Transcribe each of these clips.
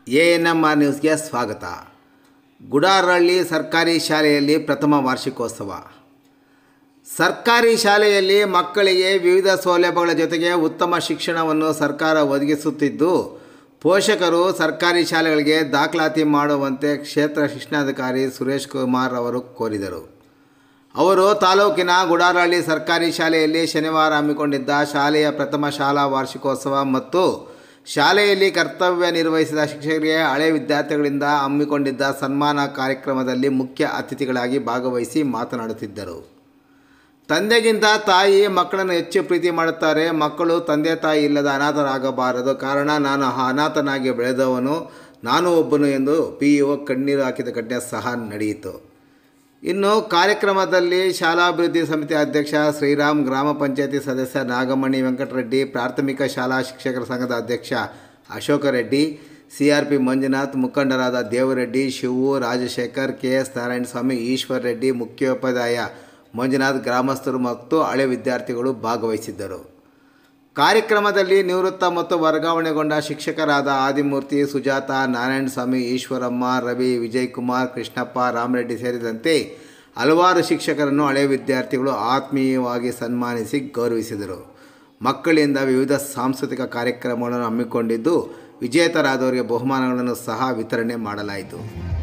A N M R ನ್ಯೂಸ್ಗೆ ಸ್ವಾಗತ ಗುಡಾರಹಳ್ಳಿ ಸರ್ಕಾರಿ ಶಾಲೆಯಲ್ಲಿ ಪ್ರಥಮ ವಾರ್ಷಿಕೋತ್ಸವ ಸರ್ಕಾರಿ ಶಾಲೆಯಲ್ಲಿ ಮಕ್ಕಳಿಗೆ ವಿವಿಧ ಸೌಲಭ್ಯಗಳ ಜೊತೆಗೆ ಉತ್ತಮ ಶಿಕ್ಷಣವನ್ನು ಸರ್ಕಾರ ಒದಗಿಸುತ್ತಿದ್ದು ಪೋಷಕರು ಸರ್ಕಾರಿ ಶಾಲೆಗಳಿಗೆ ದಾಖಲಾತಿ ಮಾಡುವಂತೆ ಕ್ಷೇತ್ರ ಶಿಕ್ಷಣಾಧಿಕಾರಿ ಸುರೇಶ್ ಕುಮಾರ್ ಅವರು ಕೋರಿದರು ಅವರು ತಾಲೂಕಿನ ಗುಡಾರಹಳ್ಳಿ ಸರ್ಕಾರಿ ಶಾಲೆಯಲ್ಲಿ ಶನಿವಾರ ಹಮ್ಮಿಕೊಂಡಿದ್ದ ಶಾಲೆಯ ಪ್ರಥಮ ಶಾಲಾ ವಾರ್ಷಿಕೋತ್ಸವ ಮತ್ತು ಶಾಲೆಯಲ್ಲಿ ಕರ್ತವ್ಯ ನಿರ್ವಹಿಸಿದ ಶಿಕ್ಷಕರಿಗೆ ಹಳೆ ವಿದ್ಯಾರ್ಥಿಗಳಿಂದ ಹಮ್ಮಿಕೊಂಡಿದ್ದ ಸನ್ಮಾನ ಕಾರ್ಯಕ್ರಮದಲ್ಲಿ ಮುಖ್ಯ ಅತಿಥಿಗಳಾಗಿ ಭಾಗವಹಿಸಿ ಮಾತನಾಡುತ್ತಿದ್ದರು ತಂದೆಗಿಂತ ತಾಯಿ ಮಕ್ಕಳನ್ನು ಹೆಚ್ಚು ಪ್ರೀತಿ ಮಾಡುತ್ತಾರೆ ಮಕ್ಕಳು ತಂದೆ ತಾಯಿ ಇಲ್ಲದ ಅನಾಥರಾಗಬಾರದು ಕಾರಣ ನಾನು ಆ ಅನಾಥನಾಗಿ ಬೆಳೆದವನು ನಾನು ಒಬ್ಬನು ಎಂದು ಪಿ ಇಒ ಕಣ್ಣೀರು ಹಾಕಿದ ಘಟನೆ ಸಹ ನಡೆಯಿತು ಇನ್ನು ಕಾರ್ಯಕ್ರಮದಲ್ಲಿ ಶಾಲಾಭಿವೃದ್ಧಿ ಸಮಿತಿ ಅಧ್ಯಕ್ಷ ಶ್ರೀರಾಮ್ ಗ್ರಾಮ ಪಂಚಾಯತಿ ಸದಸ್ಯ ನಾಗಮಣಿ ವೆಂಕಟರೆಡ್ಡಿ ಪ್ರಾಥಮಿಕ ಶಾಲಾ ಶಿಕ್ಷಕರ ಸಂಘದ ಅಧ್ಯಕ್ಷ Ashoka Reddy C R P Manjunath ಮುಖಂಡರಾದ ದೇವರೆಡ್ಡಿ ಶಿವು ರಾಜಶೇಖರ್ ಕೆ ಎಸ್ ನಾರಾಯಣಸ್ವಾಮಿ ಈಶ್ವರ್ ರೆಡ್ಡಿ ಮುಖ್ಯೋಪಾಧ್ಯಾಯ ಮಂಜುನಾಥ್ ಗ್ರಾಮಸ್ಥರು ಮತ್ತು ಹಳೆ ವಿದ್ಯಾರ್ಥಿಗಳು ಭಾಗವಹಿಸಿದ್ದರು ಕಾರ್ಯಕ್ರಮದಲ್ಲಿ ನಿವೃತ್ತ ಮತ್ತು ವರ್ಗಾವಣೆಗೊಂಡ ಶಿಕ್ಷಕರಾದ ಆದಿಮೂರ್ತಿ ಸುಜಾತ ನಾರಾಯಣಸ್ವಾಮಿ ಈಶ್ವರಮ್ಮ ರವಿ ವಿಜಯಕುಮಾರ್ ಕೃಷ್ಣಪ್ಪ ರಾಮರೆಡ್ಡಿ ಸೇರಿದಂತೆ ಹಲವಾರು ಶಿಕ್ಷಕರನ್ನು ಹಳೆಯ ವಿದ್ಯಾರ್ಥಿಗಳು ಆತ್ಮೀಯವಾಗಿ ಸನ್ಮಾನಿಸಿ ಗೌರವಿಸಿದರು ಮಕ್ಕಳಿಂದ ವಿವಿಧ ಸಾಂಸ್ಕೃತಿಕ ಕಾರ್ಯಕ್ರಮಗಳನ್ನು ಹಮ್ಮಿಕೊಂಡಿದ್ದು ವಿಜೇತರಾದವರಿಗೆ ಬಹುಮಾನಗಳನ್ನು ಸಹ ವಿತರಣೆ ಮಾಡಲಾಯಿತು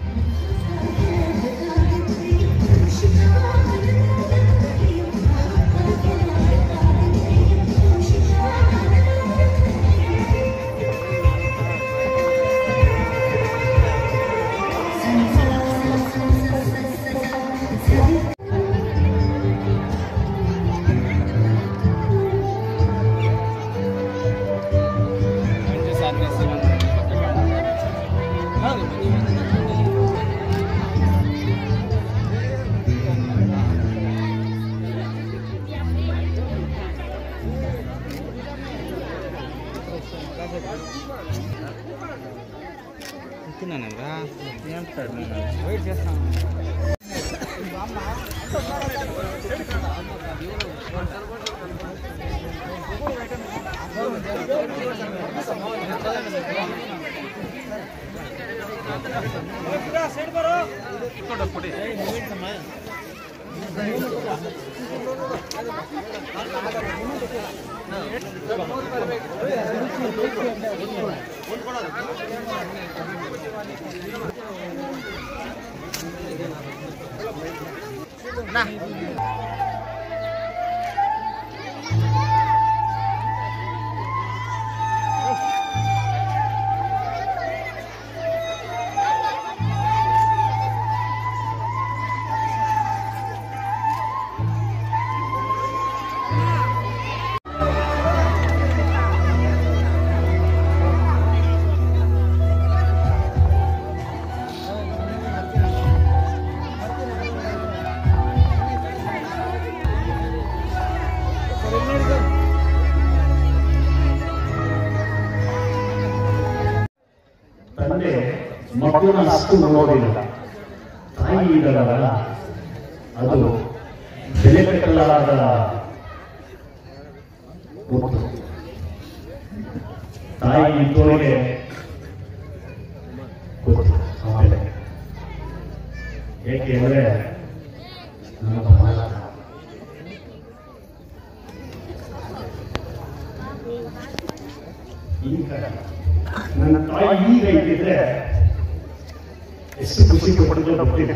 ತಂದೆ ಮಕ್ಕಳನ್ನ ಅಷ್ಟು ನೋಡೋದಿಲ್ಲ ತಾಯಿ ಇದ್ದಾರಲ್ಲ ಅದು ಬೆಲೆ ಕಟ್ಟಲಾರದ ಮುತ್ತು ತಾಯಿ ಇದ್ದವರಿಗೆ ಗೊತ್ತು ಆಮೇಲೆ ಏಕೆಂದ್ರೆ ನಮ್ಮ ಭಾರತ ಈಗ ನನ್ನ ತಾಯಿ ಈಗ ಇದ್ದಿದ್ರೆ ಎಷ್ಟು ಖುಷಿ ಪಟ್ಟಿದ್ರು ಗೊತ್ತಿಲ್ಲ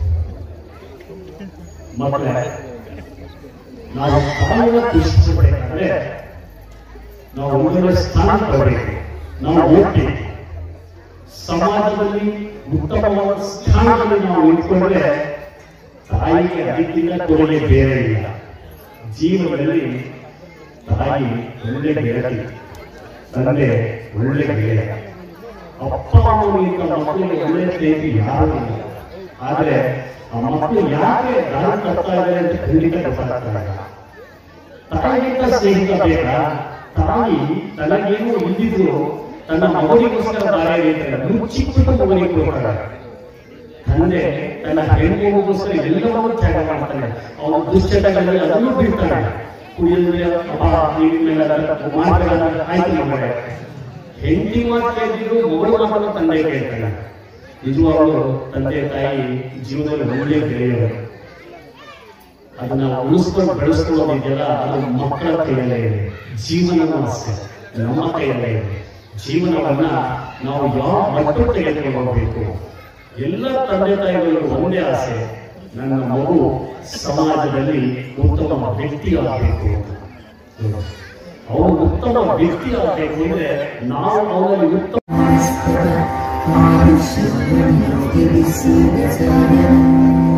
ಮಕ್ಕಳೇ ನಾವು ತಾಯಿಯ ಖುಷಿ ಪಡಬೇಕಾದ್ರೆ ನಾವು ಒಂದೊಂದು ಸ್ಥಾನ ತಗೋಬೇಕು ನಾವು ಹೋಗ್ತೀವಿ ಸಮಾಜದಲ್ಲಿ ಉತ್ತಮವಾದ ಸ್ಥಾನದಲ್ಲಿ ನಾವು ನಿಂತ್ಕೊಂಡ್ರೆ ತಾಯಿಗೆ ಅದಕ್ಕಿಂತ ಕೊಡುಗೆ ಬೇರೆ ಇಲ್ಲ ಜೀವನದಲ್ಲಿ ತಾಯಿ ಒಳ್ಳೆ ಗೆಳತಿ ತಂದೆ ಒಳ್ಳೆ ಗೆಳೆಯ ಅಪ್ಪ ಅಮ್ಮನಿಗಿಂತ ಮಕ್ಕಳಿಗೆ ಒಳ್ಳೆ ಸ್ನೇಹಿತಿ ಯಾರು ಇಲ್ಲ ಆದ್ರೆ ಆ ಮಕ್ಕಳು ಯಾಕೆ ದಾರಿ ತಪ್ತಾ ಇದ್ದಾರೆ ಅಂತ ಖಂಡಿತ ಗೊತ್ತಾಗ್ತಾ ಇಲ್ಲ ತಾಯಿಗಿಂತ ಸ್ನೇಹಿತ ಬೇಕಾ ತಾಯಿ ತನಗೇನು ಇದ್ದಿದ್ರು ತನ್ನ ಮಗನಿಗೋಸ್ಕರ ದಾರಿ ಮುಚ್ಚಿಟ್ಟು ಮಗನಿಗೆ ಕೊಡ್ತಾರೆ ತಂದೆ ತನ್ನ ಹೆಣ್ಣುಗೋಸ್ಕರ ಎಲ್ಲವನ್ನೂ ತ್ಯಾಗ ಮಾಡ್ತಾನೆ ಅವನ ದುಶ್ಚಟಗಳಲ್ಲಿ ಅದನ್ನು ಬಿಡ್ತಾನೆ ಕುಡಿಯೋದ್ರೆ ಅಪ್ಪ ನೀರಿನ ಮೇಲೆ ಮಾಡ್ತಾನೆ ಆಯ್ತು ಮಗಳೇ ಹೆಂಡತಿ ಮಾತು ಕೇಳಿದ್ರು ಮಗಳು ಮಾತನ್ನು ತಂದೆ ಕೇಳ್ತಾಳೆ ನಿಜವಾಗ್ಲೂ ತಂದೆ ತಾಯಿ ಜೀವನದಲ್ಲಿ ಒಳ್ಳೆ ಗೆಳೆಯರು ಅದನ್ನ ಉಳಿಸ್ಕೊಂಡು ಬೆಳೆಸ್ಕೊಳ್ಳೋದಿದೆಯಲ್ಲ ಅದು ಮಕ್ಕಳ ಕೈಯಲ್ಲೇ ಇದೆ ಜೀವನನೂ ಅಷ್ಟೇ ನಮ್ಮ ಕೈಯಲ್ಲೇ ಇದೆ ಜೀವನವನ್ನ ನಾವು ಯಾವ ಮಟ್ಟಕ್ಕೆ ತೆಗೆದುಕೊಂಡು ಹೋಗ್ಬೇಕು ಎಲ್ಲ ತಂದೆ ತಾಯಿಗಳು ಒಂದೇ ಆಸೆ ನನ್ನ ಮಗು ಸಮಾಜದಲ್ಲಿ ಉತ್ತಮ ವ್ಯಕ್ತಿ ಆಗಬೇಕು ಅವನು ಉತ್ತಮ ವ್ಯಕ್ತಿ ಆಗಬೇಕು ಅಂದ್ರೆ ನಾವು ಅವನಲ್ಲಿ ಉತ್ತಮ All children know they receive eternal